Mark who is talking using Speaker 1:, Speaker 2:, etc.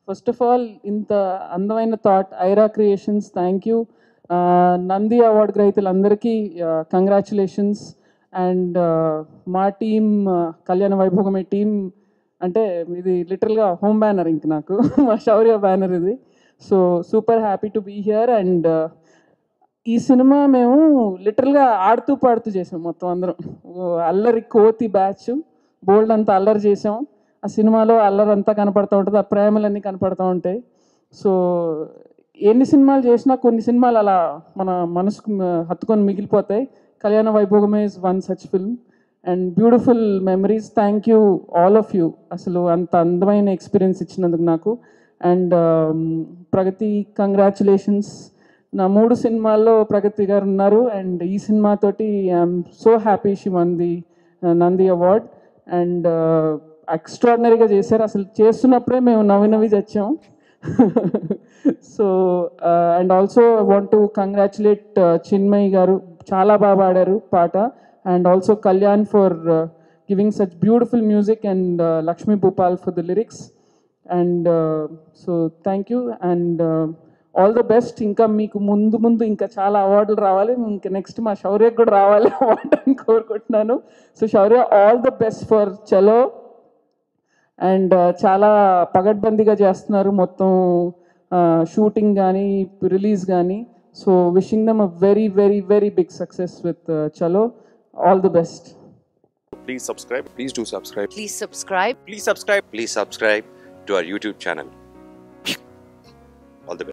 Speaker 1: First of all ఇంత అందమైన thought Ira creations thank you Nandi award గ్రహీతలందరికీ కంగ్రాచులేషన్స్ అండ్ మా టీం కళ్యాణ వైభోగమే టీం అంటే ఇది లిటరల్గా హోమ్ బ్యానర్ ఇంక నాకు మా శౌర్య బ్యానర్ ఇది so super happy to be here and ఈ సినిమా మేము లిటరల్గా ఆడుతూ పాడుతూ చేసాం మొత్తం అందరం ఓ అల్లరి కోతి బ్యాచ్ బోల్డ్ అంతా అల్లరి చేసాం ఆ సినిమాలో అల్లరి అంతా కనపడుతూ ఉంటుంది ఆ ప్రేమలన్నీ కనపడుతూ ఉంటాయి సో ఎన్ని సినిమాలు చేసినా కొన్ని సినిమాలు అలా మన మనసుకు మ- హత్తుకొని మిగిలిపోతాయి Kalyana Vaibhogame is one such film and beautiful memories thank you all of you అసలు అంత అందమైన ఎక్స్పీరియన్స్ ఇచ్చినందుకు నాకు అండ్ ప్రగతి కంగ్రాచులేషన్స్ నా మూడు సినిమాల్లో ప్రగతి గారు ఉన్నారు అండ్ ఈ సినిమాతోటి I'm so happy she won the Nandi award and ఎక్స్ట్రాడినరీగా చేశారు అసలు చేస్తున్నప్పుడే మేము నవ్వి నవ్వి చచ్చాం so and also want to congratulate Chinmayi garu చాలా బాగా పాడారు పాట and also Kalyan for giving such beautiful music and Lakshmi Bhupal for the lyrics and so thank you and all the best ఇంకా మీకు ముందు ముందు ఇంకా చాలా అవార్డులు రావాలి ఇంకా నెక్స్ట్ మా శౌర్యకు కూడా రావాలి అవార్డు అని కోరుకుంటున్నాను so Shourya all the best for Chalo and చాలా పగడ్బందీగా చేస్తున్నారు మొత్తం షూటింగ్ కానీ రిలీజ్ కానీ so wishing them a very very very big success with Chalo all the best
Speaker 2: Please subscribe.
Speaker 3: Please do subscribe.
Speaker 4: Please subscribe.
Speaker 2: Please subscribe.
Speaker 3: Please subscribe to our YouTube channel. All the best.